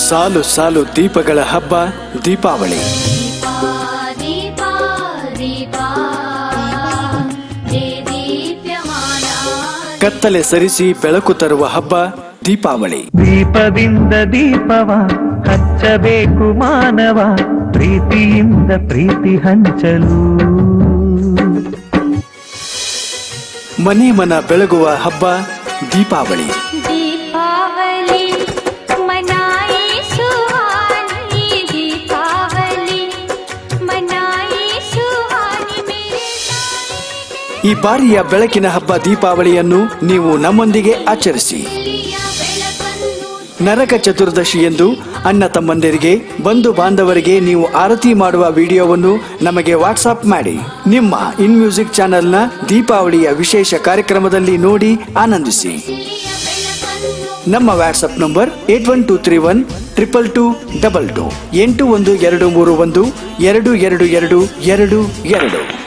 ಸಾಲು ಸಾಲು ದೀಪಗಳ ಹಬ್ಬ ದೀಪಾವಳಿ दीपा दीपा दे दीप्यमाना ಕತ್ತಲೆ ಸರಿಸಿ ಬೆಳಕು ತರುವ ಹಬ್ಬ ದೀಪಾವಳಿ ದೀಪದಿಂದ ದೀಪವ ಹಚ್ಚಬೇಕು ಮಾನವ ಪ್ರೀತಿಯಿಂದ ಪ್ರೀತಿ ಹಂಚಲು ಮನೆ ಮನ ಬೆಳಗುವ ಹಬ್ಬ ದೀಪಾವಳಿ दीपावली मनाई सुहानी दीपावली मनाई सुहानी मेरे ಈ ಬಾರಿಯ ಬೆಳಕಿನ ಹಬ್ಬ ದೀಪಾವಳಿಯನ್ನು ನೀವು ನಮ್ಮೊಂದಿಗೆ ಆಚರಿಸಿ लिया ಬೆಳಕನ್ನು ನರಕ ಚತುರ್ದಶಿ ಎಂದು ಅಣ್ಣ ತಮ್ಮಂದಿರಿಗೆ ಬಂಧು ಬಾಂಧವರಿಗೆ ನೀವು ಆರತಿ ಮಾಡುವ ವಿಡಿಯೋವನ್ನು ನಮಗೆ ವಾಟ್ಸಾಪ್ ಮಾಡಿ ನಿಮ್ಮ ಇನ್ ಮ್ಯೂಸಿಕ್ ಚಾನೆಲ್ನ ದೀಪಾವಳಿಯ ವಿಶೇಷ ಕಾರ್ಯಕ್ರಮದಲ್ಲಿ ನೋಡಿ ಆನಂದಿಸಿ ಲಿಯ ಬೆಳಕನ್ನು ನಮ್ಮ WhatsApp number eight one two three one triple two double two ಎಂಟು ಒಂದು ಎರಡು ಮೂರು ಒಂದು ಎರಡು ಎರಡು ಎರಡು ಎರಡು ಎರಡು